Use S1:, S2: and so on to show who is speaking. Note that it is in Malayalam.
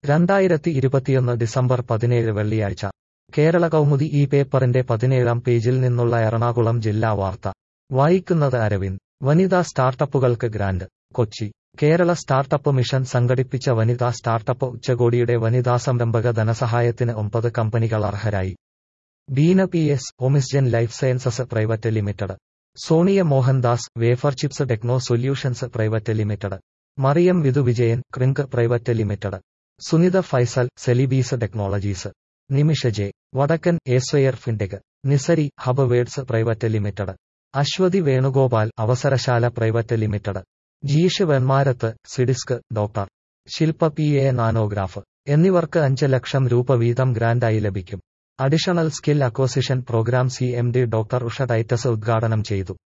S1: രണ്ടായിരത്തി ഇരുപത്തിയൊന്ന് ഡിസംബർ പതിനേഴ് വെള്ളിയാഴ്ച കേരള കൗമുദി ഈ പേപ്പറിന്റെ പതിനേഴാം പേജിൽ നിന്നുള്ള എറണാകുളം ജില്ലാ വാർത്ത വായിക്കുന്നത് അരവിന്ദ് വനിതാ സ്റ്റാർട്ടപ്പുകൾക്ക് grant Kochi Kerala startup mission സംഘടിപ്പിച്ച വനിതാ സ്റ്റാർട്ടപ്പ് ഉച്ചകോടിയുടെ വനിതാ സംരംഭക ധനസഹായത്തിന് ഒമ്പത് കമ്പനികൾ അർഹരായി Beena P S Omisgen life sciences private limited Sonia Mohandas wafer chips techno solutions private limited Mariyam Vidhu Vijayan Krink private limited Sunitha Faisal Celibees technologies Nimisha J Vadakkan Esquire fintech Nisari hub words private limited Aswathy Venugopal Avasarashala private limited Jeesh Venmarath സിഡിസ്ക് doctor Shilpa P A nanograph എന്നിവർക്ക് അഞ്ച് ലക്ഷം രൂപ വീതം ഗ്രാന്റായി ലഭിക്കും additional skill acquisition programme C M D doctor Usha Titus ഉദ്ഘാടനം ചെയ്തു